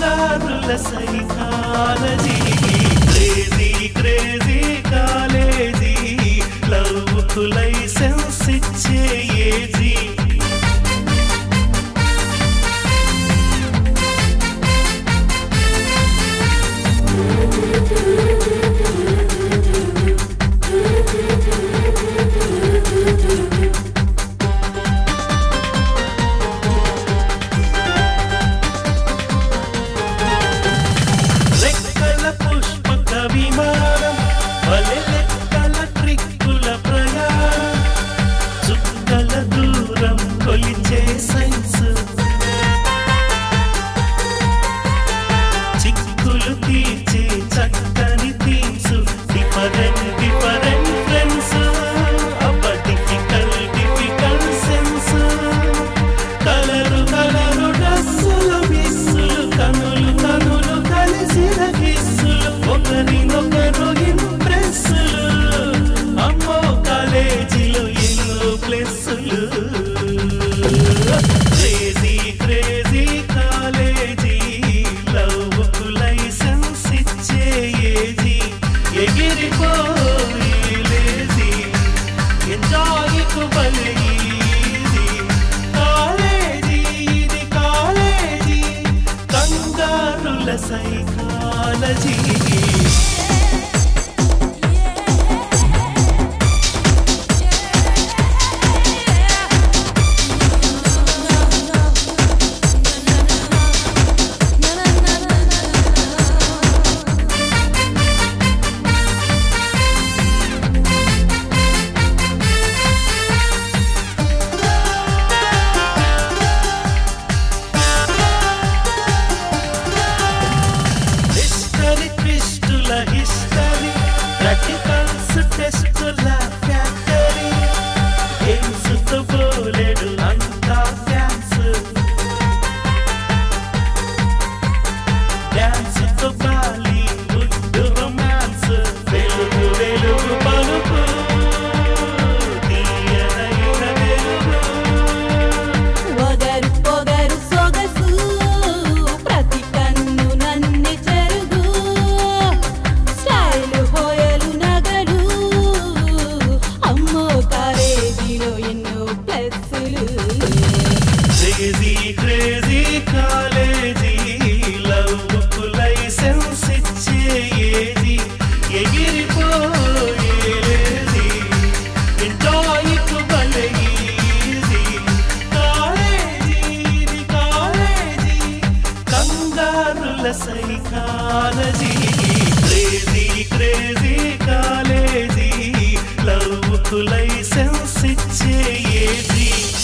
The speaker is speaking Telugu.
కంగారుల psychology crazy crazy college love కు లైసెన్స్ ఇచ్చే ఏజీ రెక్కల పుష్పక విమానం వలె లెక్కల ట్రిక్కుల ప్రయాణం చుక్కల దూరం కొలిచే సైన్స్ చిక్కులు తీర్చే చక్కని థీమ్స్ డిఫరెంట్ డిఫరెంట్ ఫ్రెండ్స్ అబ్బ difficult difficult sense colour colour డ్రస్సులు మిస్సులు కనులు కనులు కలిసిన కిస్సులు ఒకరినొకరు ఇంప్రెస్సులు అమ్మో కాలేజీలో ఎన్నో ప్లస్సులు క్రేజీ క్రేజీ కాలేజీ లవ్ కు లైసెన్స్ ఇచ్చే ఏజీ ఎగిరిపోయి లేజీ ఎంజాయ్ కు బలే ఈజీ కాలేజీ ఇది కాలేజీ కంగారుల సైకాలజీ హిస్టరీ ట్విస్టుల హిస్టరీ ప్రాక్టికల్స్ టెస్టుల ఫ్యాక్టరీ గేమ్స్ తో బోలెడు అంతా ఫ్యాన్స్ డాన్స్ తో బాలీవుడ్ రొమాన్స్ వెలుగు వెలుగు పలుకు తీయనైన వెలుగు ఒగరు పొగరు సొగసు ప్రతి కన్ను నన్ని చెరుగు స్టైలు హోయలు నగలు అమ్మో కాలేజీలో ఎన్నో ప్లస్సులు క్రేజీ క్రేజీ కాలేజీ లవ్ కు లైసెన్స్ ఇచ్చే ఏజీ ఎగిరిపోయేది ఎంజాయ్ కు భలే ఈజీ కాలేజీ ఇది కాలేజీ కంగారుల psychology crazy crazy college love కు లైసెన్స్ ఇచ్చే ఏజీ